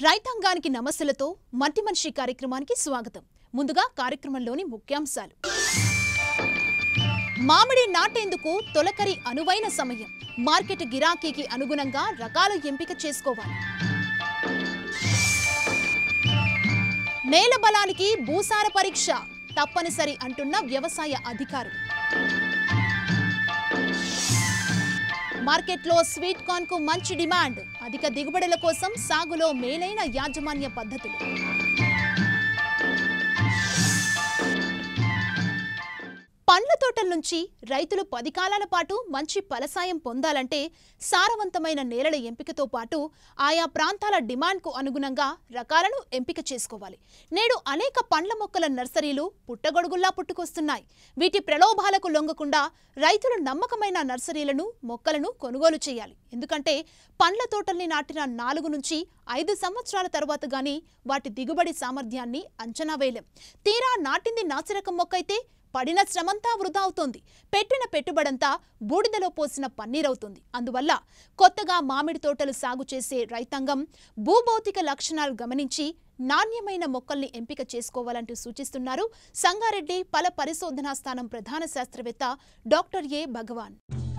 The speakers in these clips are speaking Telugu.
రైతాంగానికి నమస్సులతో మంటి మనిషి కార్యక్రమానికి స్వాగతం ముందుగా కార్యక్రమంలోని ముఖ్యాంశాలు మామిడి నాటేందుకు తొలకరి అనువైన సమయం మార్కెట్ గిరాకీకి అనుగుణంగా రకాలు ఎంపిక చేసుకోవాలి నేల బలానికి భూసార పరీక్ష తప్పనిసరి అంటున్న వ్యవసాయ అధికారులు మార్కెట్లో స్వీట్ కార్న్ కు మంచి డిమాండ్ అధిక దిగుబడుల కోసం సాగులో మేలైన యాజమాన్య పద్ధతులు పండ్ల తోటల నుంచి రైతులు పది కాలాల పాటు మంచి ఫలసాయం పొందాలంటే సారవంతమైన నేలల ఎంపికతో పాటు ఆయా ప్రాంతాల డిమాండ్కు అనుగుణంగా రకాలను ఎంపిక చేసుకోవాలి నేడు అనేక పండ్ల మొక్కల నర్సరీలు పుట్టగొడుగుల్లా పుట్టుకొస్తున్నాయి వీటి ప్రలోభాలకు లొంగకుండా రైతులు నమ్మకమైన నర్సరీలను మొక్కలను కొనుగోలు చేయాలి ఎందుకంటే పండ్ల తోటల్ని నాటిన నాలుగు నుంచి ఐదు సంవత్సరాల తర్వాత గాని వాటి దిగుబడి సామర్థ్యాన్ని అంచనా వేయలేం తీరా నాటింది నాసిరకం మొక్కైతే పడిన శ్రమంతా వృధా అవుతోంది పెట్టిన పెట్టుబడంతా బూడిదలో పోసిన పన్నీరవుతుంది అందువల్ల కొత్తగా మామిడి తోటలు సాగు చేసే రైతాంగం భూభౌతిక లక్షణాలు గమనించి నాణ్యమైన మొక్కల్ని ఎంపిక చేసుకోవాలంటూ సూచిస్తున్నారు సంగారెడ్డి ఫల పరిశోధనా స్థానం ప్రధాన శాస్త్రవేత్త డాక్టర్ ఏ భగవాన్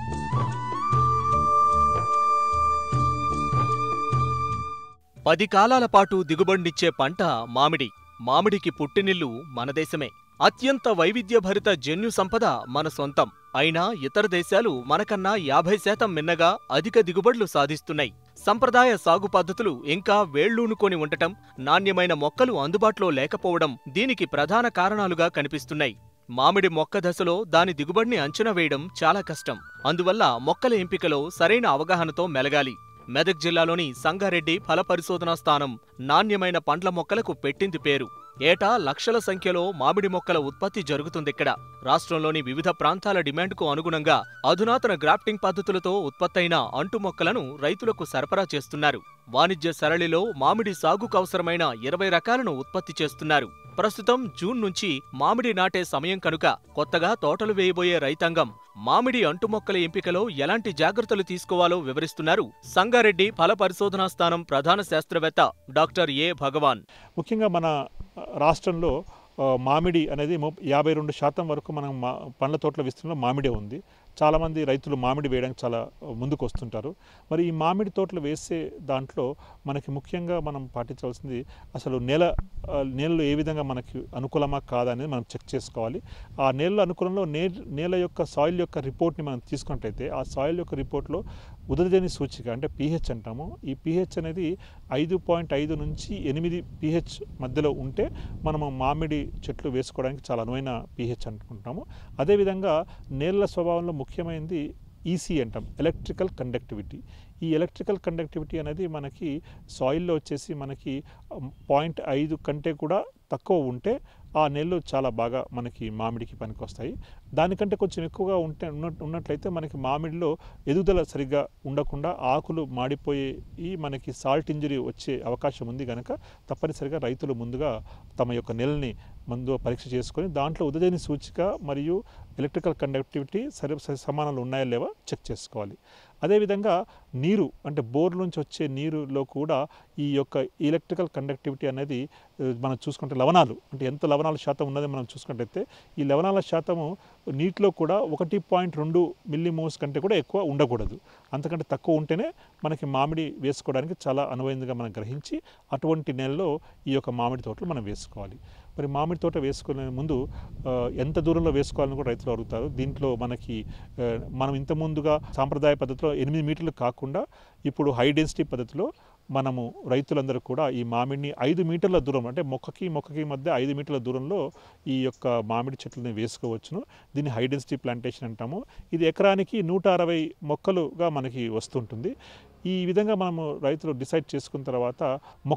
పది కాలాల పాటు దిగుబడినిచ్చే పంట మామిడి మామిడికి పుట్టినిల్లు మన దేశమే అత్యంత వైవిధ్యభరిత జన్యు సంపద మన సొంతం అయినా ఇతర దేశాలు మనకన్నా యాభై శాతం మిన్నగా అధిక దిగుబడులు సాధిస్తున్నాయి సంప్రదాయ సాగు పద్ధతులు ఇంకా వేళ్లూనుకొని ఉండటం నాణ్యమైన మొక్కలు అందుబాటులో లేకపోవడం దీనికి ప్రధాన కారణాలుగా కనిపిస్తున్నాయి మామిడి మొక్క దశలో దాని దిగుబడిని అంచనా వేయడం చాలా కష్టం అందువల్ల మొక్కల ఎంపికలో సరైన అవగాహనతో మెలగాలి మెదక్ జిల్లాలోని సంగారెడ్డి ఫల పరిశోధనా స్థానం నాణ్యమైన పండ్ల మొక్కలకు పెట్టింది పేరు ఏటా లక్షల సంఖ్యలో మామిడి మొక్కల ఉత్పత్తి జరుగుతుందిక్కడ రాష్ట్రంలోని వివిధ ప్రాంతాల డిమాండ్కు అనుగుణంగా అధునాతన గ్రాఫ్టింగ్ పద్ధతులతో ఉత్పత్తైన అంటు మొక్కలను రైతులకు సరఫరా చేస్తున్నారు వాణిజ్య సరళిలో మామిడి సాగుకు అవసరమైన ఇరవై రకాలను ఉత్పత్తి చేస్తున్నారు ప్రస్తుతం జూన్ నుంచి మామిడి నాటే సమయం కనుక కొత్తగా తోటలు వేయబోయే రైతాంగం మామిడి అంటు మొక్కల ఎంపికలో ఎలాంటి జాగ్రత్తలు తీసుకోవాలో వివరిస్తున్నారు సంగారెడ్డి ఫల పరిశోధనా స్థానం ప్రధాన శాస్త్రవేత్త డాక్టర్ ఏ భగవాన్ ముఖ్యంగా మన రాష్ట్రంలో ఆ, మామిడి అనేది ము- యాభై రెండు శాతం వరకు మనం మా పండ్ల తోటల విస్తీర్ణంలో మామిడే ఉంది చాలామంది రైతులు మామిడి వేయడానికి చాలా ముందుకు వస్తుంటారు మరి ఈ మామిడి తోటలు వేసే దాంట్లో మనకి ముఖ్యంగా మనం పాటించవలసింది అసలు నేల ఆ, నేలలో ఏ విధంగా మనకి అనుకూలమా కాదా అనేది మనం చెక్ చేసుకోవాలి ఆ నేల అనుకూలంలో నే నేల యొక్క సాయిల్ యొక్క రిపోర్ట్ని మనం తీసుకున్నట్టయితే ఆ సాయిల్ యొక్క రిపోర్ట్లో ఉదరజని సూచిక అంటే పీహెచ్ అంటాము ఈ పీహెచ్ అనేది ఐదు పాయింట్ ఐదు నుంచి ఎనిమిది పీహెచ్ మధ్యలో ఉంటే మనము మామిడి చెట్లు వేసుకోవడానికి చాలా అనువైన పీహెచ్ అనుకుంటాము అదేవిధంగా నేలల స్వభావంలో ముఖ్యమైనది ఈసీ అంటాం ఎలక్ట్రికల్ కండక్టివిటీ ఈ ఎలక్ట్రికల్ కండక్టివిటీ అనేది మనకి సాయిల్లో వచ్చేసి మనకి పాయింట్ ఐదు కంటే కూడా తక్కువ ఉంటే ఆ నెలలు చాలా బాగా మనకి మామిడికి పనికొస్తాయి దానికంటే కొంచెం ఎక్కువగా ఉంటే ఉన్న ఉన్నట్లయితే మనకి మామిడిలో ఎదుగుదల సరిగ్గా ఉండకుండా ఆకులు మాడిపోయి ఈ మనకి సాల్ట్ ఇంజరీ వచ్చే అవకాశం ఉంది కనుక తప్పనిసరిగా రైతులు ముందుగా తమ యొక్క నెలని ముందు పరీక్ష చేసుకొని దాంట్లో ఉదయని సూచిక మరియు ఎలక్ట్రికల్ కండక్టివిటీ సరి సరి సమానాలు ఉన్నాయా లేవా చెక్ చేసుకోవాలి అదేవిధంగా నీరు అంటే బోర్ నుంచి వచ్చే నీరులో కూడా ఈ యొక్క ఎలక్ట్రికల్ కండక్టివిటీ అనేది ఆ, మనం చూసుకుంటే లవణాలు అంటే ఎంత లవణాల శాతం ఉన్నది మనం చూసుకున్నట్టయితే ఈ లవణాల శాతము నీటిలో కూడా ఒకటి పాయింట్ రెండు మిల్లీమోస్ కంటే కూడా ఎక్కువ ఉండకూడదు అంతకంటే తక్కువ ఉంటేనే మనకి మామిడి వేసుకోవడానికి చాలా అనువైనదిగా మనం గ్రహించి అటువంటి నెలలో ఈ యొక్క మామిడి తోటలు మనం వేసుకోవాలి మరి మామిడి తోట వేసుకునే ముందు ఆ, ఎంత దూరంలో వేసుకోవాలని కూడా రైతులు అడుగుతారు దీంట్లో మనకి ఆ, మనం ఇంత ముందుగా సాంప్రదాయ పద్ధతిలో ఎనిమిది మీటర్లు కాకుండా ఇప్పుడు హై డెన్సిటీ పద్ధతిలో మనము రైతులందరూ కూడా ఈ మామిడిని ఐదు మీటర్ల దూరం అంటే మొక్కకి మొక్కకి మధ్య ఐదు మీటర్ల దూరంలో ఈ యొక్క మామిడి చెట్లని వేసుకోవచ్చును దీన్ని హై డెన్సిటీ ప్లాంటేషన్ అంటాము ఇది ఎకరానికి నూట అరవై మొక్కలుగా మనకి వస్తుంటుంది ఈ విధంగా మనము రైతులు డిసైడ్ చేసుకున్న తర్వాత మొక్కలు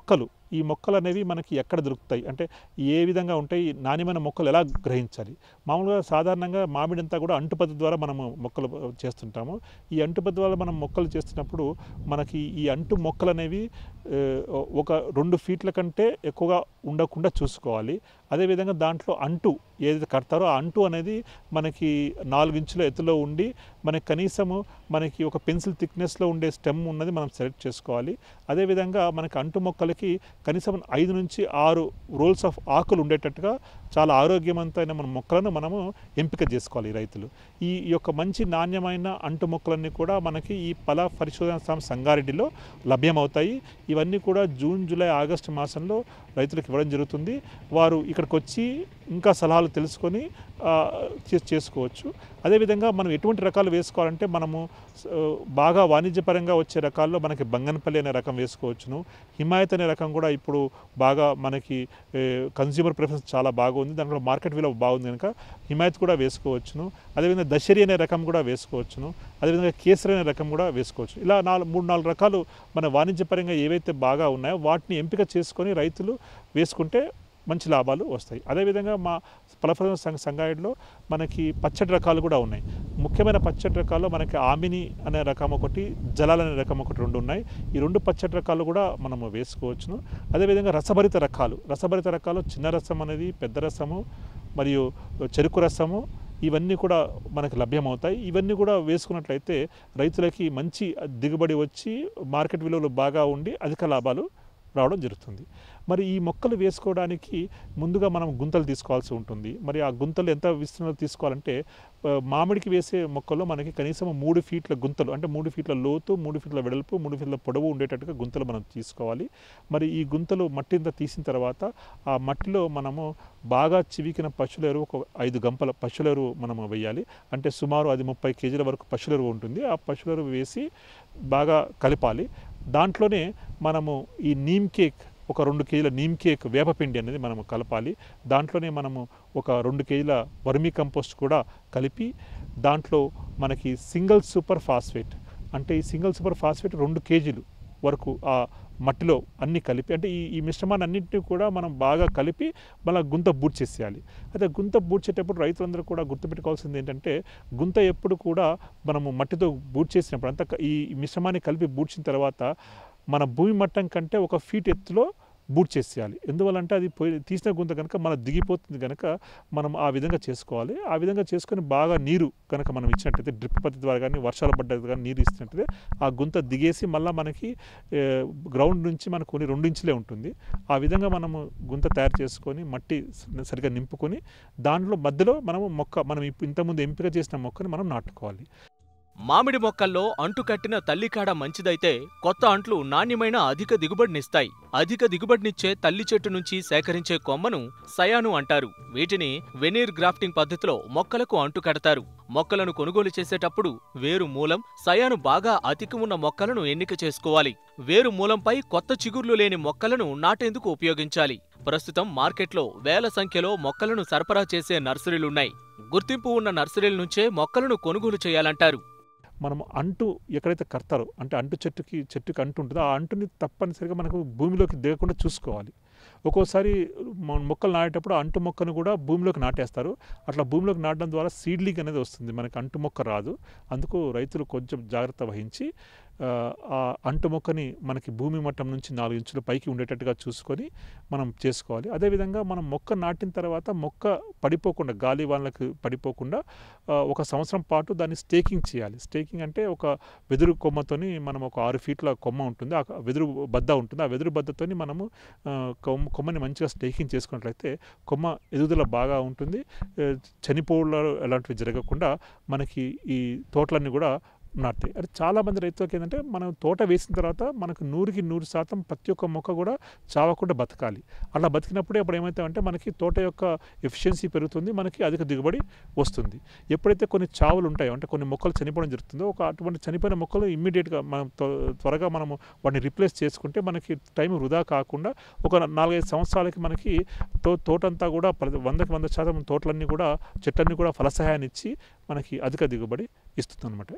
ఈ మొక్కలు అనేవి మనకి ఎక్కడ దొరుకుతాయి అంటే ఏ విధంగా ఉంటాయి ఈ నాణ్యమైన మొక్కలు ఎలా గ్రహించాలి మామూలుగా సాధారణంగా మామిడి అంతా కూడా అంటు పద్ధతి ద్వారా మనము మొక్కలు ఆ, చేస్తుంటాము ఈ అంటు పద్ధతి ద్వారా మనం మొక్కలు చేస్తున్నప్పుడు మనకి ఈ అంటు మొక్కలు అనేవి ఆ, ఒక రెండు ఫీట్ల కంటే ఎక్కువగా ఉండకుండా చూసుకోవాలి అదేవిధంగా దాంట్లో అంటు ఏదైతే కడతారో ఆ అంటు అనేది మనకి నాలుగు ఇంచుల ఎత్తులో ఉండి మనకి కనీసము మనకి ఒక పెన్సిల్ థిక్నెస్లో ఉండే స్టెమ్ ఉన్నది మనం సెలెక్ట్ చేసుకోవాలి అదేవిధంగా మనకి అంటు మొక్కలకి కనీసం ఐదు నుంచి ఆరు రోల్స్ ఆఫ్ ఆకులు ఉండేటట్టుగా చాలా ఆరోగ్యవంతమైన మన మొక్కలను మనము ఎంపిక చేసుకోవాలి ఈ రైతులు ఈ ఈ యొక్క మంచి నాణ్యమైన అంటు మొక్కలన్నీ కూడా మనకి ఈ ఫల పరిశోధన సంస్థ సంగారెడ్డిలో లభ్యమవుతాయి ఇవన్నీ కూడా జూన్ జూలై ఆగస్టు మాసంలో రైతులకు ఇవ్వడం జరుగుతుంది వారు ఇక్కడికి వచ్చి ఇంకా సలహాలు తెలుసుకొని ఆ, చే- చేసుకోవచ్చు అదేవిధంగా మనం ఎటువంటి రకాలు వేసుకోవాలంటే మనము స- బాగా వాణిజ్యపరంగా వచ్చే రకాల్లో మనకి బంగనపల్లి అనే రకం వేసుకోవచ్చును హిమాయత్ అనే రకం కూడా ఇప్పుడు బాగా మనకి కన్జ్యూమర్ ప్రిఫరెన్స్ చాలా బాగుంది దాంట్లో మార్కెట్ విలువ బాగుంది కనుక హిమాయత్ కూడా వేసుకోవచ్చును అదేవిధంగా దశరి అనే రకం కూడా వేసుకోవచ్చును అదేవిధంగా కేసరి అనే రకం కూడా వేసుకోవచ్చు ఇలా నాలుగు మూడు నాలుగు రకాలు మన వాణిజ్యపరంగా ఏవైతే బాగా ఉన్నాయో వాటిని ఎంపిక చేసుకొని రైతులు వేసుకుంటే మంచి లాభాలు వస్తాయి అదేవిధంగా మా ఫలఫల సంఘ సంగారెడ్డిలో మనకి పచ్చడి రకాలు కూడా ఉన్నాయి ముఖ్యమైన పచ్చడి రకాల్లో మనకి ఆమిని అనే రకం ఒకటి జలాల్ అనే రకం ఒకటి రెండు ఉన్నాయి ఈ రెండు పచ్చడి రకాలు కూడా మనము వేసుకోవచ్చును అదేవిధంగా రసభరిత రకాలు రసభరిత రకాలు చిన్న రసం అనేది పెద్ద రసము మరియు చెరుకు రసము ఇవన్నీ కూడా మనకు లభ్యమవుతాయి ఇవన్నీ కూడా వేసుకున్నట్లయితే రైతులకి మంచి దిగుబడి వచ్చి మార్కెట్ విలువలు బాగా ఉండి అధిక లాభాలు రావడం జరుగుతుంది మరి ఈ మొక్కలు వేసుకోవడానికి ముందుగా మనం గుంతలు తీసుకోవాల్సి ఉంటుంది మరి ఆ గుంతలు ఎంత విస్తీర్ణంలో తీసుకోవాలంటే ఆ, మామిడికి వేసే మొక్కల్లో మనకి కనీసం మూడు ఫీట్ల గుంతలు అంటే మూడు ఫీట్ల లోతు మూడు ఫీట్ల వెడల్పు మూడు ఫీట్ల పొడవు ఉండేటట్టుగా గుంతలు మనం తీసుకోవాలి మరి ఈ గుంతలు మట్టింత తీసిన తర్వాత ఆ మట్టిలో మనము బాగా చివికిన పశువుల ఎరువు ఒక ఐదు గంపల పశువుల ఎరువు మనము వేయాలి అంటే సుమారు అది ముప్పై కేజీల వరకు పశువుల ఎరువు ఉంటుంది ఆ పశువుల ఎరువు వేసి బాగా కలపాలి దాంట్లోనే మనము ఈ నీమ్ కేక్ ఒక రెండు కేజీల నీమ్ కేక్ వేపపిండి అనేది మనము కలపాలి దాంట్లోనే మనము ఒక రెండు కేజీల వర్మీ కంపోస్ట్ కూడా కలిపి దాంట్లో మనకి సింగిల్ సూపర్ ఫాస్ఫేట్ అంటే ఈ సింగిల్ సూపర్ ఫాస్ఫేట్ రెండు కేజీలు వరకు ఆ మట్టిలో అన్నీ కలిపి అంటే ఈ ఈ మిశ్రమాన్ని అన్నింటినీ కూడా మనం బాగా కలిపి మళ్ళీ గుంత బూడ్చేసేయాలి అయితే గుంత బూడ్చేటప్పుడు రైతులందరూ కూడా గుర్తుపెట్టుకోవాల్సింది ఏంటంటే గుంత ఎప్పుడు కూడా మనము మట్టితో బూడ్చేసినప్పుడు అంతా క- ఈ మిశ్రమాన్ని కలిపి బూడ్చిన తర్వాత మన భూమి మట్టం కంటే ఒక ఫీట్ ఎత్తులో బూట్ చేసేయాలి ఎందువల్లంటే అది పోయి తీసిన గుంత కనుక మన దిగిపోతుంది కనుక మనం ఆ విధంగా చేసుకోవాలి ఆ విధంగా చేసుకొని బాగా నీరు కనుక మనం ఇచ్చినట్టయితే డ్రిప్ పద్ధతి ద్వారా కానీ వర్షాలు పడ్డది కానీ నీరు ఇచ్చినట్టయితే ఆ గుంత దిగేసి మళ్ళీ మనకి ఏ, గ్రౌండ్ నుంచి మనకు కొన్ని రెండు ఇంచులే ఉంటుంది ఆ విధంగా మనము గుంత తయారు చేసుకొని మట్టి స- సరిగా నింపుకొని దాంట్లో మధ్యలో మనము మొక్క మనం ఇప్పు- ఇంతకుముందు ఎంపిక చేసిన మొక్కని మనం నాటుకోవాలి మామిడి మొక్కల్లో అంటు కట్టిన తల్లికాడ మంచిదైతే కొత్త అంట్లు నాణ్యమైన అధిక దిగుబడినిస్తాయి అధిక దిగుబడినిచ్చే తల్లి చెట్టు నుంచి సేకరించే కొమ్మను సయాను అంటారు వీటిని వెనీర్ గ్రాఫ్టింగ్ పద్ధతిలో మొక్కలకు అంటు కడతారు మొక్కలను కొనుగోలు చేసేటప్పుడు వేరు మూలం సయాను బాగా అతికి ఉన్న మొక్కలను ఎన్నిక చేసుకోవాలి వేరు మూలంపై కొత్త చిగుర్లు లేని మొక్కలను నాటేందుకు ఉపయోగించాలి ప్రస్తుతం మార్కెట్లో వేల సంఖ్యలో మొక్కలను సరఫరా చేసే నర్సరీలున్నాయి గుర్తింపు ఉన్న నర్సరీల నుంచే మొక్కలను కొనుగోలు చేయాలంటారు మనం అంటు ఎక్కడైతే కడతారో అంటే అంటు చెట్టుకి చెట్టుకి అంటు ఉంటుందో ఆ అంటుని తప్పనిసరిగా మనకు భూమిలోకి దిగకుండా చూసుకోవాలి ఒక్కోసారి మన మొక్కలు నాటేటప్పుడు ఆ అంటు మొక్కను కూడా భూమిలోకి నాటేస్తారు అట్లా భూమిలోకి నాటడం ద్వారా సీడ్లింగ్ అనేది వస్తుంది మనకి అంటు మొక్క రాదు అందుకు రైతులు కొంచెం జాగ్రత్త వహించి ఆ, ఆ అంటు మొక్కని మనకి భూమి మట్టం నుంచి నాలుగు ఇంచుల పైకి ఉండేటట్టుగా చూసుకొని మనం చేసుకోవాలి అదేవిధంగా మనం మొక్క నాటిన తర్వాత మొక్క పడిపోకుండా గాలి వాళ్ళకి పడిపోకుండా ఆ, ఒక సంవత్సరం పాటు దాన్ని స్టేకింగ్ చేయాలి స్టేకింగ్ అంటే ఒక వెదురు కొమ్మతోని మనం ఒక ఆరు ఫీట్ల కొమ్మ ఉంటుంది ఆ వెదురు బద్ద ఉంటుంది ఆ వెదురు బద్దతోని మనము ఆ, కొమ్మ కొమ్మని మంచిగా స్టేకింగ్ చేసుకున్నట్లయితే కొమ్మ ఎదుగుదల బాగా ఉంటుంది ఆ, చనిపోవడం అలాంటివి జరగకుండా మనకి ఈ తోటలన్నీ కూడా నాటుతాయి అది చాలామంది రైతులకు ఏంటంటే మనం తోట వేసిన తర్వాత మనకు నూరుకి నూరు శాతం ప్రతి ఒక్క మొక్క కూడా చావకుండా బతకాలి అలా బతికినప్పుడే అప్పుడు ఏమవుతామంటే మనకి తోట యొక్క ఎఫిషియన్సీ పెరుగుతుంది మనకి అధిక దిగుబడి వస్తుంది ఎప్పుడైతే కొన్ని చావులు ఉంటాయో అంటే కొన్ని మొక్కలు చనిపోవడం జరుగుతుందో ఒక అటువంటి చనిపోయిన మొక్కలు ఇమ్మీడియట్గా మనం త్వ- త్వరగా మనము వాటిని రిప్లేస్ చేసుకుంటే మనకి టైం వృధా కాకుండా ఒక నాలుగైదు సంవత్సరాలకి మనకి తో తోటంతా కూడా ప్రతి వందకి వంద శాతం తోటలన్నీ కూడా చెట్లన్నీ కూడా ఫలసహాయాన్ని ఇచ్చి మనకి అధిక దిగుబడి ఇస్తుంది అనమాట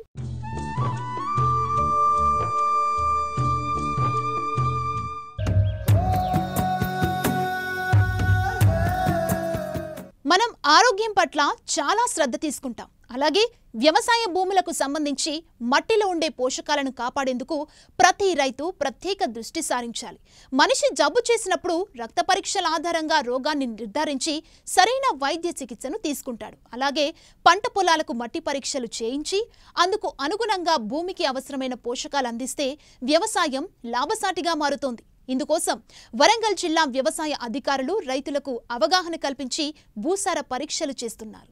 మనం ఆరోగ్యం పట్ల చాలా శ్రద్ధ తీసుకుంటాం అలాగే వ్యవసాయ భూములకు సంబంధించి మట్టిలో ఉండే పోషకాలను కాపాడేందుకు ప్రతి రైతు ప్రత్యేక దృష్టి సారించాలి మనిషి జబ్బు చేసినప్పుడు రక్త పరీక్షల ఆధారంగా రోగాన్ని నిర్ధారించి సరైన వైద్య చికిత్సను తీసుకుంటాడు అలాగే పంట పొలాలకు మట్టి పరీక్షలు చేయించి అందుకు అనుగుణంగా భూమికి అవసరమైన పోషకాలు అందిస్తే వ్యవసాయం లాభసాటిగా మారుతోంది ఇందుకోసం వరంగల్ జిల్లా వ్యవసాయ అధికారులు రైతులకు అవగాహన కల్పించి భూసార పరీక్షలు చేస్తున్నారు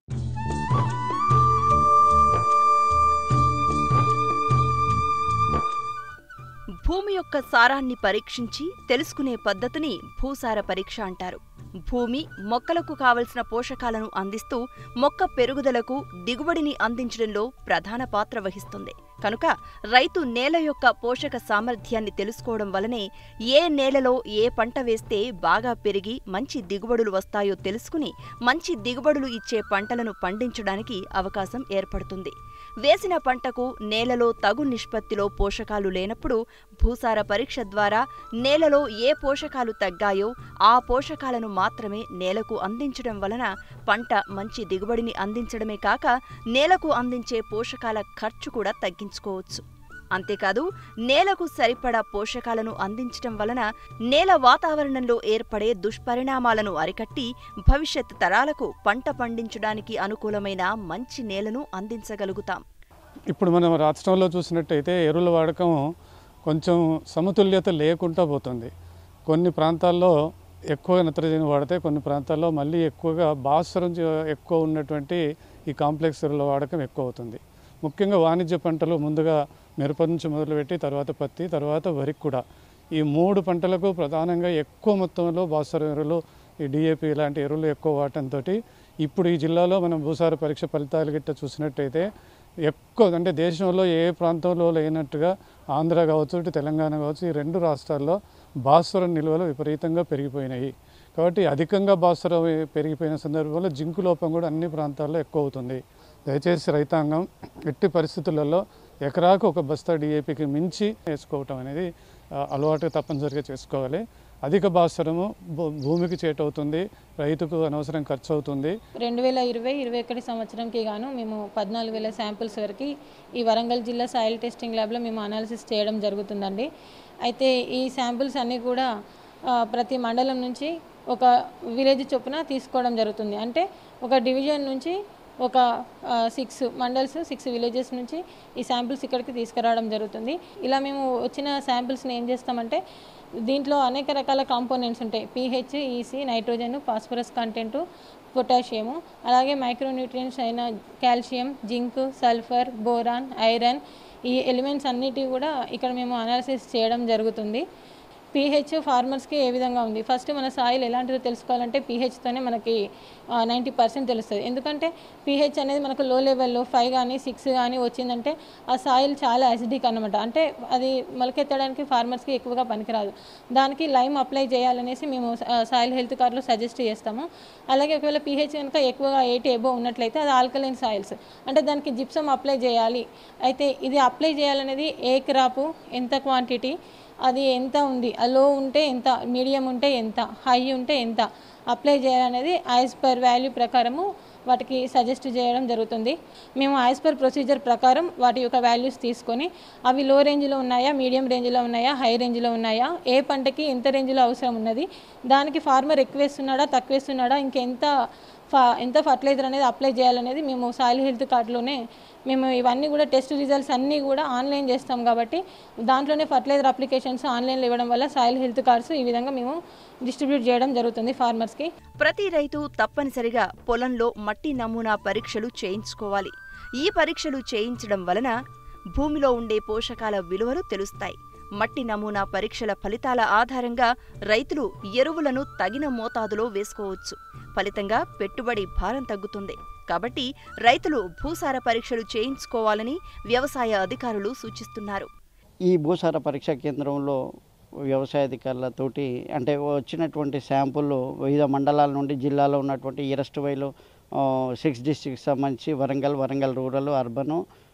భూమి యొక్క సారాన్ని పరీక్షించి తెలుసుకునే పద్ధతిని భూసార పరీక్ష అంటారు భూమి మొక్కలకు కావలసిన పోషకాలను అందిస్తూ మొక్క పెరుగుదలకు దిగుబడిని అందించడంలో ప్రధాన పాత్ర వహిస్తుంది కనుక రైతు నేల యొక్క పోషక సామర్థ్యాన్ని తెలుసుకోవడం వలనే ఏ నేలలో ఏ పంట వేస్తే బాగా పెరిగి మంచి దిగుబడులు వస్తాయో తెలుసుకుని మంచి దిగుబడులు ఇచ్చే పంటలను పండించడానికి అవకాశం ఏర్పడుతుంది వేసిన పంటకు నేలలో తగు నిష్పత్తిలో పోషకాలు లేనప్పుడు భూసార పరీక్ష ద్వారా నేలలో ఏ పోషకాలు తగ్గాయో ఆ పోషకాలను మాత్రమే నేలకు అందించడం వలన పంట మంచి దిగుబడిని అందించడమే కాక నేలకు అందించే పోషకాల ఖర్చు కూడా తగ్గించుకోవచ్చు అంతేకాదు నేలకు సరిపడా పోషకాలను అందించటం వలన నేల వాతావరణంలో ఏర్పడే దుష్పరిణామాలను అరికట్టి భవిష్యత్ తరాలకు పంట పండించడానికి అనుకూలమైన మంచి నేలను అందించగలుగుతాం ఇప్పుడు మనం రాష్ట్రంలో చూసినట్టయితే ఎరువుల వాడకం కొంచెం సమతుల్యత లేకుండా పోతుంది కొన్ని ప్రాంతాల్లో ఎక్కువ నత్రజని వాడితే కొన్ని ప్రాంతాల్లో మళ్ళీ ఎక్కువగా భాస్వరం జ- ఎక్కువ ఉన్నటువంటి ఈ కాంప్లెక్స్ ఎరువుల వాడకం ఎక్కువ అవుతుంది ముఖ్యంగా వాణిజ్య పంటలు ముందుగా మిరప నుంచి మొదలుపెట్టి తర్వాత పత్తి తర్వాత వరికి కూడా ఈ మూడు పంటలకు ప్రధానంగా ఎక్కువ మొత్తంలో భాస్వరం ఎరువులు ఈ డిఏపి ఇలాంటి ఎరువులు ఎక్కువ వాడటంతో ఇప్పుడు ఈ జిల్లాలో మనం భూసార పరీక్ష ఫలితాలు గిట్ట చూసినట్టయితే ఎక్కువ అంటే దేశంలో ఏ ప్రాంతంలో లేనట్టుగా ఆంధ్ర కావచ్చు ఇటు తెలంగాణ కావచ్చు ఈ రెండు రాష్ట్రాల్లో భాస్వరం నిల్వలు విపరీతంగా పెరిగిపోయినాయి కాబట్టి అధికంగా భాస్వరం పెరిగిపోయిన సందర్భంలో జింకు లోపం కూడా అన్ని ప్రాంతాల్లో ఎక్కువ అవుతుంది దయచేసి రైతాంగం ఎట్టి పరిస్థితులలో ఎకరాకు ఒక బస్తా డిఏపికి మించి వేసుకోవటం అనేది ఆ, అలవాటు తప్పనిసరిగా చేసుకోవాలి అధిక భాస్వరము భూ- భూమికి చేటవుతుంది రైతుకు అనవసరం ఖర్చు అవుతుంది రెండు వేల ఇరవై ఇరవై ఒకటి సంవత్సరంకి గాను మేము పద్నాలుగు వేల శాంపిల్స్ వరకు ఈ వరంగల్ జిల్లా సాయిల్ టెస్టింగ్ ల్యాబ్లో మేము అనాలిసిస్ చేయడం జరుగుతుందండి అయితే ఈ శాంపిల్స్ అన్నీ కూడా ఆ, ప్రతి మండలం నుంచి ఒక విలేజ్ చొప్పున తీసుకోవడం జరుగుతుంది అంటే ఒక డివిజన్ నుంచి ఒక సిక్స్ మండల్స్ సిక్స్ విలేజెస్ నుంచి ఈ శాంపిల్స్ ఇక్కడికి తీసుకురావడం జరుగుతుంది ఇలా మేము వచ్చిన శాంపిల్స్ని ఏం చేస్తామంటే దీంట్లో అనేక రకాల కాంపోనెంట్స్ ఉంటాయి P H EC nitrogen phosphorus content potassium అలాగే మైక్రోన్యూట్రియంట్స్ అయిన calcium zinc sulphur boron iron ఈ ఎలిమెంట్స్ అన్నిటివి కూడా ఇక్కడ మేము అనాలిసిస్ చేయడం జరుగుతుంది పీహెచ్ ఫార్మర్స్కి ఏ విధంగా ఉంది ఫస్ట్ మన సాయిల్ ఎలాంటిదో తెలుసుకోవాలంటే పీహెచ్తోనే మనకి నైంటీ పర్సెంట్ తెలుస్తుంది ఎందుకంటే పీహెచ్ అనేది మనకు లో లెవెల్లో ఫైవ్ కానీ సిక్స్ కానీ వచ్చిందంటే ఆ సాయిల్ చాలా అసిడిక్ అనమాట అంటే అది మొలకెత్తడానికి ఫార్మర్స్కి ఎక్కువగా పనికిరాదు దానికి లైమ్ అప్లై చేయాలనేసి మేము సాయిల్ హెల్త్ కార్డులో సజెస్ట్ చేస్తాము అలాగే ఒకవేళ పీహెచ్ కనుక ఎక్కువగా ఎయిట్ ఎబో ఉన్నట్లయితే అది ఆల్కలైన్ సాయిల్స్ అంటే దానికి జిప్సమ్ అప్లై చేయాలి అయితే ఇది అప్లై చేయాలనేది ఏ క్రాపు ఎంత క్వాంటిటీ అది ఎంత ఉంది లో ఉంటే ఎంత మీడియం ఉంటే ఎంత హై ఉంటే ఎంత అప్లై చేయాలనేది యాజ్ పర్ వాల్యూ ప్రకారము వాటికి సజెస్ట్ చేయడం జరుగుతుంది మేము యాజ్ పర్ ప్రొసీజర్ ప్రకారం వాటి యొక్క వాల్యూస్ తీసుకొని అవి లో రేంజ్లో ఉన్నాయా మీడియం రేంజ్లో ఉన్నాయా హై రేంజ్లో ఉన్నాయా ఏ పంటకి ఎంత రేంజ్లో అవసరం ఉన్నది దానికి ఫార్మర్ ఎక్కువ వేస్తున్నాడా తక్కువ వేస్తున్నాడా ఇంకెంత ఫా ఎంత ఫర్టిలైజర్ అనేది అప్లై చేయాలనేది మేము సాయిల్ హెల్త్ కార్డులోనే మేము ఇవన్నీ కూడా టెస్ట్ రిజల్ట్స్ అన్నీ కూడా ఆన్లైన్ చేస్తాం కాబట్టి దాంట్లోనే ఫర్టిలైజర్ అప్లికేషన్స్ ఆన్లైన్లో ఇవ్వడం వల్ల సాయిల్ హెల్త్ కార్డ్స్ ఈ విధంగా మేము డిస్ట్రిబ్యూట్ చేయడం జరుగుతుంది ఫార్మర్స్కి ప్రతి రైతు తప్పనిసరిగా పొలంలో మట్టి నమూనా పరీక్షలు చేయించుకోవాలి ఈ పరీక్షలు చేయించడం వలన భూమిలో ఉండే పోషకాల విలువలు తెలుస్తాయి మట్టి నమూనా పరీక్షల ఫలితాల ఆధారంగా రైతులు ఎరువులను తగిన మోతాదులో వేసుకోవచ్చు ఫలితంగా పెట్టుబడి భారం తగ్గుతుంది కాబట్టి రైతులు భూసార పరీక్షలు చేయించుకోవాలని వ్యవసాయ అధికారులు సూచిస్తున్నారు ఈ భూసార పరీక్షా కేంద్రంలో వ్యవసాయ అధికారులతోటి అంటే వచ్చినటువంటి శాంపుల్ వివిధ మండలాల నుండి జిల్లాలో ఉన్నటువంటి ఇరస్ట్ వైలు సిక్స్ డిస్ట్రిక్ట్స్ సంబంధించి వరంగల్ వరంగల్ రూరల్ అర్బను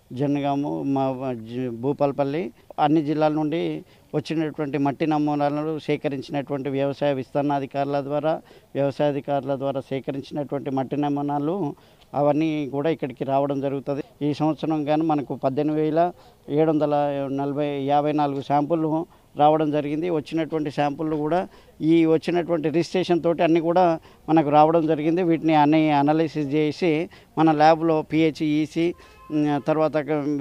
జనగాము మా జ- భూపాలపల్లి అన్ని జిల్లాల నుండి వచ్చినటువంటి మట్టి నమూనాలను సేకరించినటువంటి వ్యవసాయ విస్తరణాధికారుల ద్వారా వ్యవసాయాధికారుల ద్వారా సేకరించినటువంటి మట్టి నమూనాలు అవన్నీ కూడా ఇక్కడికి రావడం జరుగుతుంది ఈ సంవత్సరం కానీ మనకు పద్దెనిమిది వేల ఏడు వందల నలభై యాభై నాలుగు శాంపుళ్ళు రావడం జరిగింది వచ్చినటువంటి శాంపుళ్ళు కూడా ఈ వచ్చినటువంటి రిజిస్ట్రేషన్ తోటి అన్నీ కూడా మనకు రావడం జరిగింది వీటిని అన్ని అనాలిసిస్ చేసి మన ల్యాబ్లో పిహెచ్ ఈసీ తర్వాత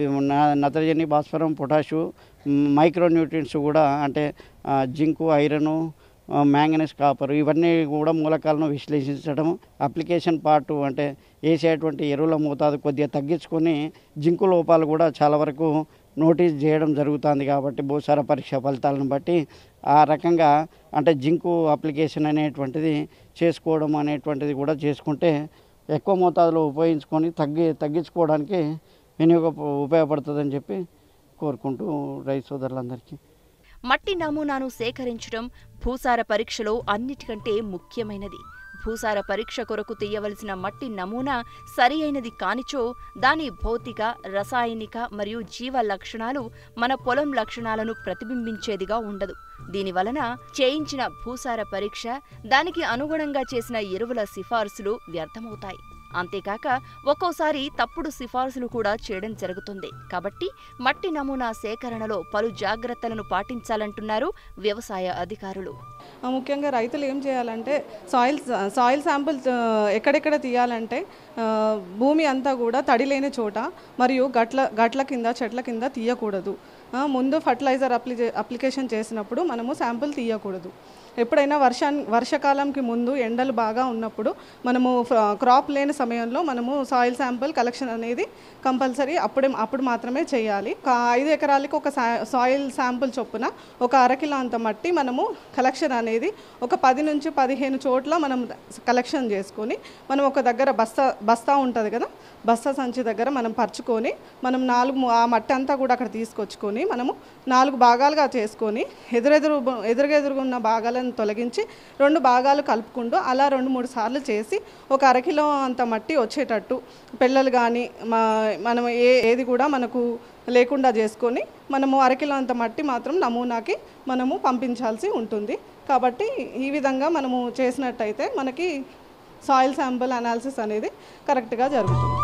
న- నత్రజని భాస్వరం పొటాషు మైక్రో న్యూట్రియంట్స్ కూడా అంటే ఆ, జింకు ఐరను ఆ, మ్యాంగనీస్ కాపర్ ఇవన్నీ కూడా మూలకాలను విశ్లేషించడం అప్లికేషన్ పార్ట్ అంటే వేసేటువంటి ఎరువుల మోతాదు కొద్దిగా తగ్గించుకొని జింకు లోపాలు కూడా చాలా వరకు నోటీస్ చేయడం జరుగుతుంది కాబట్టి భూసార పరీక్ష ఫలితాలను బట్టి ఆ రకంగా అంటే జింకు అప్లికేషన్ అనేటువంటిది చేసుకోవడం అనేటువంటిది కూడా చేసుకుంటే ఎక్కువ మోతాదులో ఉపయోగించుకొని తగ్గి తగ్గించుకోవడానికి వినియోగ ఉపయోగపడుతుందని చెప్పి కోరుకుంటూ రైతు సోదరులందరికీ మట్టి నమూనాను సేకరించడం భూసార పరీక్షలో అన్నిటికంటే ముఖ్యమైనది భూసార పరీక్ష కొరకు తీయవలసిన మట్టి నమూనా సరి అయినది కానిచో దాని భౌతిక రసాయనిక మరియు జీవ లక్షణాలు మన పొలం లక్షణాలను ప్రతిబింబించేదిగా ఉండదు దీనివలన చేయించిన భూసార పరీక్ష దానికి అనుగుణంగా చేసిన ఎరువుల సిఫార్సులు వ్యర్థమవుతాయి అంతేకాక ఒక్కోసారి తప్పుడు సిఫార్సులు కూడా చేయడం జరుగుతుంది కాబట్టి మట్టి నమూనా సేకరణలో పలు జాగ్రత్తలను పాటించాలంటున్నారు వ్యవసాయ అధికారులు ఆ, ముఖ్యంగా రైతులు ఏం చేయాలంటే సాయిల్ సాయిల్ శాంపుల్ ఎక్కడెక్కడ తీయాలంటే ఆ, భూమి అంతా కూడా తడి లేని చోట మరియు గట్ల గట్ల కింద చెట్ల కింద తీయకూడదు ఆ, ముందు ఫర్టిలైజర్ అప్లికే అప్లికేషన్ చేసినప్పుడు మనము శాంపుల్ తీయకూడదు ఎప్పుడైనా వర్షా వర్షాకాలంకి ముందు ఎండలు బాగా ఉన్నప్పుడు మనము ఫ్ర- క్రాప్ లేని సమయంలో మనము సాయిల్ శాంపుల్ కలెక్షన్ అనేది కంపల్సరీ అప్పుడే అప్పుడు మాత్రమే చేయాలి ఒక ఐదు ఎకరాలకి ఒక సా- సాయిల్ శాంపుల్ చొప్పున ఒక అరకిలో అంత మట్టి మనము కలెక్షన్ అనేది ఒక పది నుంచి పదిహేను చోట్ల మనం కలెక్షన్ చేసుకొని మనం ఒక దగ్గర బస్తా బస్తా ఉంటుంది కదా బస్తా సంచి దగ్గర మనం పరుచుకొని మనం నాలుగు ము- ఆ మట్టి అంతా కూడా అక్కడ తీసుకొచ్చుకొని మనము నాలుగు భాగాలుగా చేసుకొని ఎదురెదురు ఎదురుగెదురుగా ఉన్న భాగాలను తొలగించి రెండు భాగాలు కలుపుకుంటూ అలా రెండు మూడు సార్లు చేసి ఒక అరకిలో అంత మట్టి వచ్చేటట్టు పిల్లలు కానీ మా మనం ఏ ఏది కూడా మనకు లేకుండా చేసుకొని మనము అరకిలో అంత మట్టి మాత్రం నమూనాకి మనము పంపించాల్సి ఉంటుంది కాబట్టి ఈ విధంగా మనము చేసినట్టయితే మనకి సాయిల్ శాంపుల్ అనాలిసిస్ అనేది కరెక్ట్గా జరుగుతుంది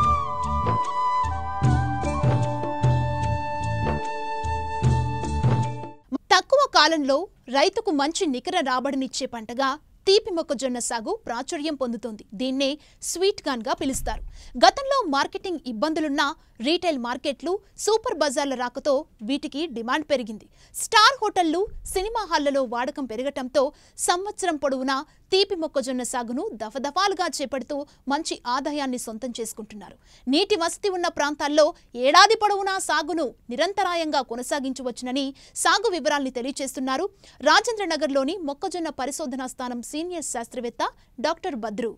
తక్కువ కాలంలో రైతుకు మంచి నికర రాబడినిచ్చే పంటగా తీపి మొక్కజొన్న సాగు ప్రాచుర్యం పొందుతోంది దీన్నే స్వీట్ గాన్ గా పిలుస్తారు గతంలో మార్కెటింగ్ ఇబ్బందులున్నా రీటైల్ మార్కెట్లు సూపర్ బజార్ల రాకతో వీటికి డిమాండ్ పెరిగింది స్టార్ హోటళ్లు సినిమా హాళ్లలో వాడకం పెరగటంతో సంవత్సరం పొడవునా తీపి మొక్కజొన్న సాగును దఫదఫాలుగా చేపడుతూ మంచి ఆదాయాన్ని సొంతం చేసుకుంటున్నారు నీటి వసతి ఉన్న ప్రాంతాల్లో ఏడాది పొడవునా సాగును నిరంతరాయంగా కొనసాగించవచ్చునని సాగు వివరాల్ని తెలియజేస్తున్నారు రాజేంద్రనగర్లోని మొక్కజొన్న పరిశోధనా స్థానం సీనియర్ శాస్త్రవేత్త డాక్టర్ బద్రు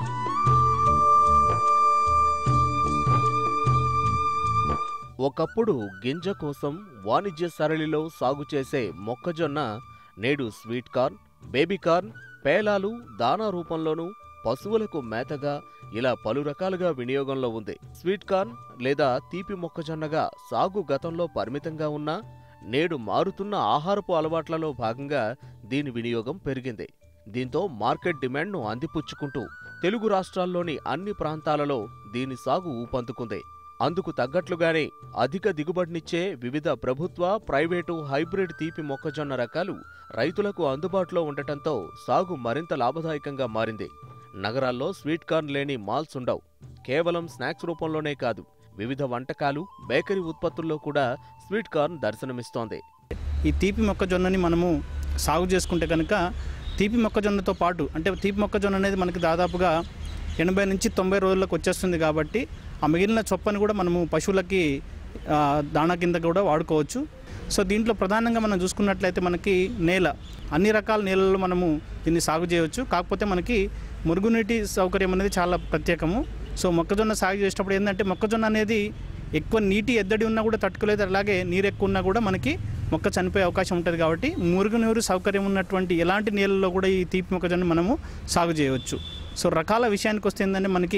ఒకప్పుడు గింజ కోసం వాణిజ్య సరళిలో సాగు చేసే మొక్కజొన్న నేడు స్వీట్ కార్న్ బేబీ కార్న్ పేలాలు దానా రూపంలోనూ పశువులకు మేతగా ఇలా పలు రకాలుగా వినియోగంలో ఉంది స్వీట్ కార్న్ లేదా తీపి మొక్కజొన్నగా సాగు గతంలో పరిమితంగా ఉన్నా నేడు మారుతున్న ఆహారపు అలవాట్లలో భాగంగా దీని వినియోగం పెరిగింది దీంతో మార్కెట్ డిమాండ్ను అందిపుచ్చుకుంటూ తెలుగు రాష్ట్రాల్లోని అన్ని ప్రాంతాలలో దీని సాగు ఊపందుకుంది అందుకు తగ్గట్లుగానే అధిక దిగుబడినిచ్చే వివిధ ప్రభుత్వ ప్రైవేటు హైబ్రిడ్ తీపి మొక్కజొన్న రకాలు రైతులకు అందుబాటులో ఉండటంతో సాగు మరింత లాభదాయకంగా మారింది నగరాల్లో స్వీట్ కార్న్ లేని మాల్స్ ఉండవు కేవలం స్నాక్స్ రూపంలోనే కాదు వివిధ వంటకాలు బేకరీ ఉత్పత్తుల్లో కూడా స్వీట్ కార్న్ దర్శనమిస్తోంది ఈ తీపి మొక్కజొన్నని మనము సాగు చేసుకుంటే కనుక తీపి మొక్కజొన్నతో పాటు అంటే తీపి మొక్కజొన్న అనేది మనకి దాదాపుగా ఎనభై నుంచి తొంభై రోజులకు వచ్చేస్తుంది కాబట్టి ఆ మిగిలిన చొప్పని కూడా మనము పశువులకి ఆ, దాణా కింద కూడా వాడుకోవచ్చు సో దీంట్లో ప్రధానంగా మనం చూసుకున్నట్లయితే మనకి నేల అన్ని రకాల నేలల్లో మనము దీన్ని సాగు చేయవచ్చు కాకపోతే మనకి మురుగునీటి సౌకర్యం అనేది చాలా ప్రత్యేకము సో మొక్కజొన్న సాగు చేసేటప్పుడు ఏంటంటే మొక్కజొన్న అనేది ఎక్కువ నీటి ఎద్దడి ఉన్నా కూడా తట్టుకోలేదు అలాగే నీరు ఎక్కువ ఉన్నా కూడా మనకి మొక్క చనిపోయే అవకాశం ఉంటుంది కాబట్టి మురుగునీరు సౌకర్యం ఉన్నటువంటి ఎలాంటి నీళ్ళలో కూడా ఈ తీపి మొక్కజొన్న మనము సాగు చేయవచ్చు సో రకాల విషయానికి వస్తే ఏంటంటే మనకి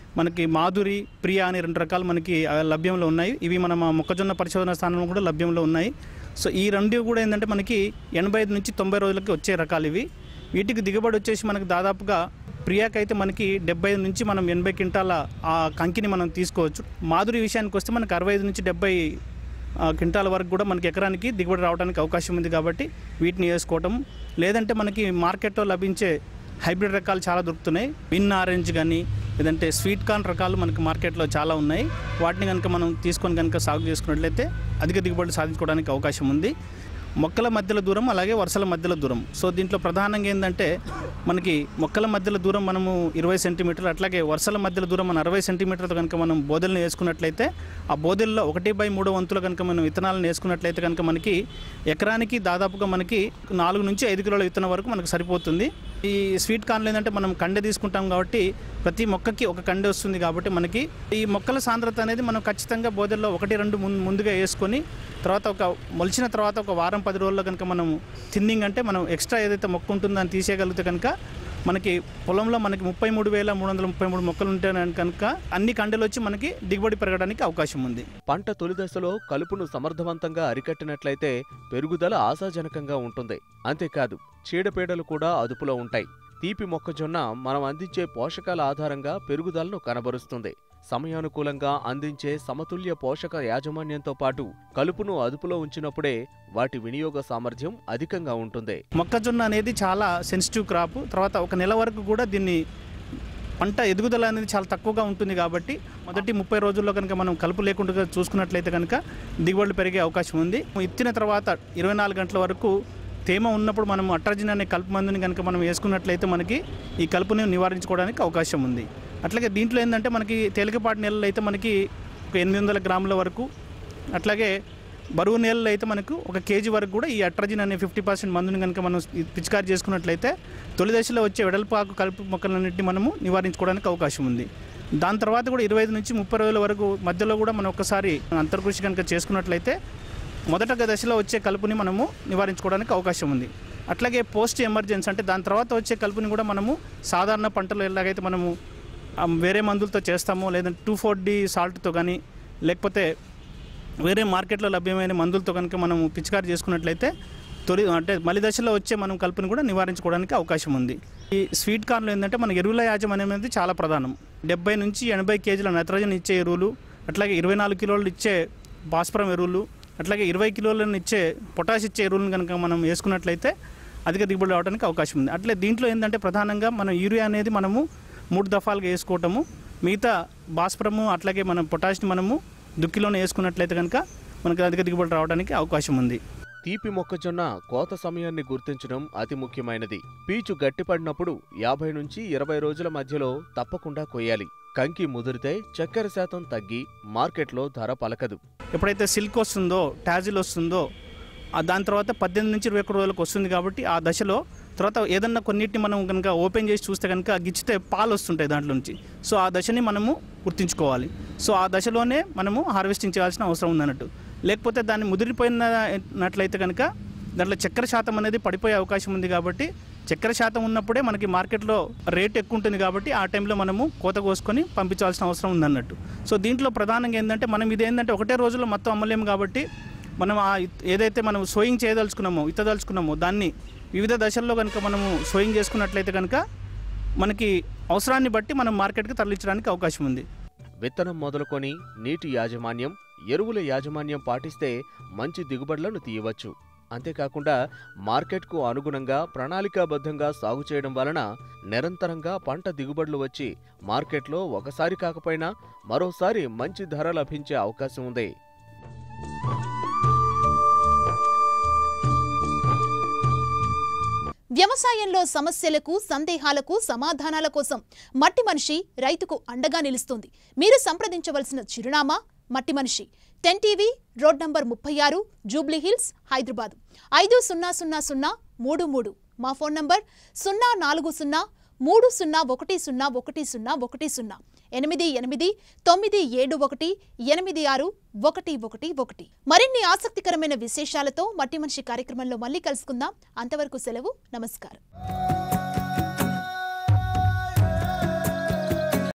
మనకి మాధురి ప్రియా అనే రెండు రకాలు మనకి ఆ, లభ్యంలో ఉన్నాయి ఇవి మన మా మొక్కజొన్న పరిశోధన స్థానంలో కూడా లభ్యంలో ఉన్నాయి సో ఈ రెండు కూడా ఏంటంటే మనకి ఎనభై ఐదు నుంచి తొంభై రోజులకి వచ్చే రకాలు ఇవి వీటికి దిగుబడి వచ్చేసి మనకు దాదాపుగా ప్రియాకి అయితే మనకి డెబ్బై ఐదు నుంచి మనం ఎనభై క్వింటాల ఆ కంకిని మనం తీసుకోవచ్చు మాధురి విషయానికి వస్తే మనకి అరవై ఐదు నుంచి డెబ్బై ఆ, క్వింటాల వరకు కూడా మనకి ఎకరానికి దిగుబడి రావడానికి అవకాశం ఉంది కాబట్టి వీటిని వేసుకోవటం లేదంటే మనకి మార్కెట్లో లభించే హైబ్రిడ్ రకాలు చాలా దొరుకుతున్నాయి విన్ ఆరెంజ్ కానీ లేదంటే స్వీట్ కార్న్ రకాలు మనకి మార్కెట్లో చాలా ఉన్నాయి వాటిని కనుక మనం తీసుకొని కనుక సాగు చేసుకున్నట్లయితే అధిక దిగుబడి సాధించుకోవడానికి అవకాశం ఉంది మొక్కల మధ్యలో దూరం అలాగే వరుసల మధ్యలో దూరం సో దీంట్లో ప్రధానంగా ఏంటంటే మనకి మొక్కల మధ్యలో దూరం మనము ఇరవై సెంటీమీటర్లు అట్లాగే వరుసల మధ్యలో దూరం మనం అరవై సెంటీమీటర్లు కనుక మనం బోదెలను వేసుకున్నట్లయితే ఆ బోదెల్లో ఒకటి బై మూడు వంతులు కనుక మనం విత్తనాలను వేసుకున్నట్లయితే కనుక మనకి ఎకరానికి దాదాపుగా మనకి నాలుగు నుంచి ఐదు కిలోల విత్తనం వరకు మనకు సరిపోతుంది ఈ స్వీట్ కార్న్లు ఏంటంటే మనం కండె తీసుకుంటాం కాబట్టి ప్రతి మొక్కకి ఒక కండె వస్తుంది కాబట్టి మనకి ఈ మొక్కల సాంద్రత అనేది మనం ఖచ్చితంగా బోదెల్లో ఒకటి రెండు ముం- ముందుగా వేసుకొని తర్వాత ఒక మొలిచిన తర్వాత ఒక వారం పది రోజుల్లో కనుక మనం థిన్నింగ్ అంటే మనం ఎక్స్ట్రా ఏదైతే మొక్క ఉంటుందో దాన్ని తీసేయగలిగితే కనుక మనకి పొలంలో మనకి ముప్పై మూడు వేల మూడు వందల ముప్పై మూడు మొక్కలు ఉంటే కనుక అన్ని కండెలు వచ్చి మనకి దిగుబడి పెరగడానికి అవకాశం ఉంది పంట తొలి దశలో కలుపును సమర్థవంతంగా అరికట్టినట్లయితే పెరుగుదల ఆశాజనకంగా ఉంటుంది అంతేకాదు చీడపీడలు కూడా అదుపులో ఉంటాయి తీపి మొక్కజొన్న మనం అందించే పోషకాల ఆధారంగా పెరుగుదలను కనబరుస్తుంది సమయానుకూలంగా అందించే సమతుల్య పోషక యాజమాన్యంతో పాటు కలుపును అదుపులో ఉంచినప్పుడే వాటి వినియోగ సామర్థ్యం అధికంగా ఉంటుంది మొక్కజొన్న అనేది చాలా సెన్సిటివ్ క్రాప్ తర్వాత ఒక నెల వరకు కూడా దీన్ని పంట ఎదుగుదల అనేది చాలా తక్కువగా ఉంటుంది కాబట్టి మొదటి ముప్పై రోజుల్లో కనుక మనం కలుపు లేకుండా చూసుకున్నట్లయితే కనుక దిగుబడులు పెరిగే అవకాశం ఉంది ఇత్తిన తర్వాత ఇరవై నాలుగు గంటల వరకు తేమ ఉన్నప్పుడు మనం అట్రాజిన్ అనే కలుపు మందుని కనుక మనం వేసుకున్నట్లయితే మనకి ఈ కలుపుని నివారించుకోవడానికి అవకాశం ఉంది అట్లాగే దీంట్లో ఏంటంటే మనకి తేలికపాటి నెలలు అయితే మనకి ఒక ఎనిమిది వందల గ్రాముల వరకు అట్లాగే బరువు నేలలో అయితే మనకు ఒక కేజీ వరకు కూడా ఈ అట్రజిన్ అనే ఫిఫ్టీ పర్సెంట్ మందుని కనుక మనం ఈ పిచికారి చేసుకున్నట్లయితే తొలి దశలో వచ్చే వెడల్పాకు కలుపు మొక్కలన్నింటినీ మనము నివారించుకోవడానికి అవకాశం ఉంది దాని తర్వాత కూడా ఇరవై ఐదు నుంచి ముప్పై రోజుల వరకు మధ్యలో కూడా మనం ఒక్కసారి అంతర్కృషి కనుక చేసుకున్నట్లయితే మొదట దశలో వచ్చే కలుపుని మనము నివారించుకోవడానికి అవకాశం ఉంది అట్లాగే పోస్ట్ ఎమర్జెన్సీ అంటే దాని తర్వాత వచ్చే కలుపుని కూడా మనము సాధారణ పంటలు ఎలాగైతే మనము ఆ, వేరే మందులతో చేస్తామో లేదంటే టూ ఫోర్ డి సాల్ట్తో కానీ లేకపోతే వేరే మార్కెట్లో లభ్యమైన మందులతో కనుక మనం పిచికారి చేసుకున్నట్లయితే తొలి అంటే మలి దశలో వచ్చే మనం కలుపుని కూడా నివారించుకోవడానికి అవకాశం ఉంది ఈ స్వీట్ కార్న్లో ఏంటంటే మన ఎరువుల యాజమాన్యం అనేది చాలా ప్రధానం డెబ్బై నుంచి ఎనభై కేజీల నత్రజని ఇచ్చే ఎరువులు అట్లాగే ఇరవై నాలుగు కిలోలు ఇచ్చే భాస్వరం ఎరువులు అట్లాగే ఇరవై కిలోలను ఇచ్చే పొటాష్ ఇచ్చే ఎరువులను కనుక మనం వేసుకున్నట్లయితే అధిక దిగుబడి రావడానికి అవకాశం ఉంది అట్లే దీంట్లో ఏంటంటే ప్రధానంగా మనం యూరియా అనేది మనము మూడు దఫాలుగా వేసుకోవటము మిగతా భాస్వరము అట్లాగే మనం పొటాష్ని మనము దుక్కిలోనే వేసుకున్నట్లయితే కనుక మనకు అధిక దిగుబడి రావడానికి అవకాశం ఉంది తీపి మొక్కజొన్న కోత సమయాన్ని గుర్తించడం అతి ముఖ్యమైనది పీచు గట్టిపడినప్పుడు యాభై నుంచి ఇరవై రోజుల మధ్యలో తప్పకుండా కొయ్యాలి కంకి ముదిరితే చక్కెర శాతం తగ్గి మార్కెట్లో ధర పలకదు ఎప్పుడైతే సిల్క్ వస్తుందో టాజిల్ వస్తుందో ఆ దాని తర్వాత పద్దెనిమిది నుంచి ఇరవై ఒక్క రోజులకు వస్తుంది కాబట్టి ఆ దశలో తర్వాత ఏదన్నా కొన్నిటిని మనం కనుక ఓపెన్ చేసి చూస్తే కనుక గిచ్చితే పాలు వస్తుంటాయి దాంట్లో నుంచి సో ఆ దశని మనము గుర్తుంచుకోవాలి సో ఆ దశలోనే మనము హార్వెస్టింగ్ చేయాల్సిన అవసరం ఉందన్నట్టు లేకపోతే దాన్ని ముదిరిపోయినట్లయితే కనుక దాంట్లో చక్కెర శాతం అనేది పడిపోయే అవకాశం ఉంది కాబట్టి చక్కెర శాతం ఉన్నప్పుడే మనకి మార్కెట్లో రేట్ ఎక్కువ ఉంటుంది కాబట్టి ఆ టైంలో మనము కోత కోసుకొని పంపించాల్సిన అవసరం ఉందన్నట్టు సో దీంట్లో ప్రధానంగా ఏంటంటే మనం ఇది ఏంటంటే ఒకటే రోజులో మొత్తం అమ్మలేము కాబట్టి మనం ఆ ఇత్- ఏదైతే మనం సోయింగ్ చేయదలుచుకున్నామో ఇత్తదలుచుకున్నామో దాన్ని వివిధ దశల్లో కనుక మనము సోయింగ్ చేసుకున్నట్లయితే కనుక మనకి అవసరాన్ని బట్టి మనం మార్కెట్కి తరలించడానికి అవకాశం ఉంది విత్తనం మొదలుకొని నీటి యాజమాన్యం ఎరువుల యాజమాన్యం పాటిస్తే మంచి దిగుబడులను తీయవచ్చు అంతేకాకుండా మార్కెట్కు అనుగుణంగా ప్రణాళికాబద్ధంగా సాగు చేయడం వలన నిరంతరంగా పంట దిగుబడులు వచ్చి మార్కెట్లో ఒకసారి కాకపోయినా మరోసారి మంచి ధర లభించే అవకాశం ఉంది వ్యవసాయంలో సమస్యలకు సందేహాలకు సమాధానాల కోసం మట్టి మనిషి రైతుకు అండగా నిలుస్తుంది మీరు సంప్రదించవలసిన చిరునామా మట్టి మనిషి టెన్ టీవీ రోడ్ నంబర్ ముప్పై ఆరు జూబ్లీ హిల్స్ హైదరాబాద్ ఐదు సున్నా సున్నా సున్నా మూడు మూడు మా ఫోన్ నంబర్ సున్నా నాలుగు సున్నా మూడు సున్నా ఒకటి సున్నా ఒకటి సున్నా ఒకటి సున్నా ఎనిమిది ఎనిమిది తొమ్మిది ఏడు ఒకటి ఎనిమిది ఆరు ఒకటి ఒకటి ఒకటి మరిన్ని ఆసక్తికరమైన విశేషాలతో మట్టి మనిషి కార్యక్రమంలో మళ్ళీ కలుసుకుందాం అంతవరకు సెలవు నమస్కారం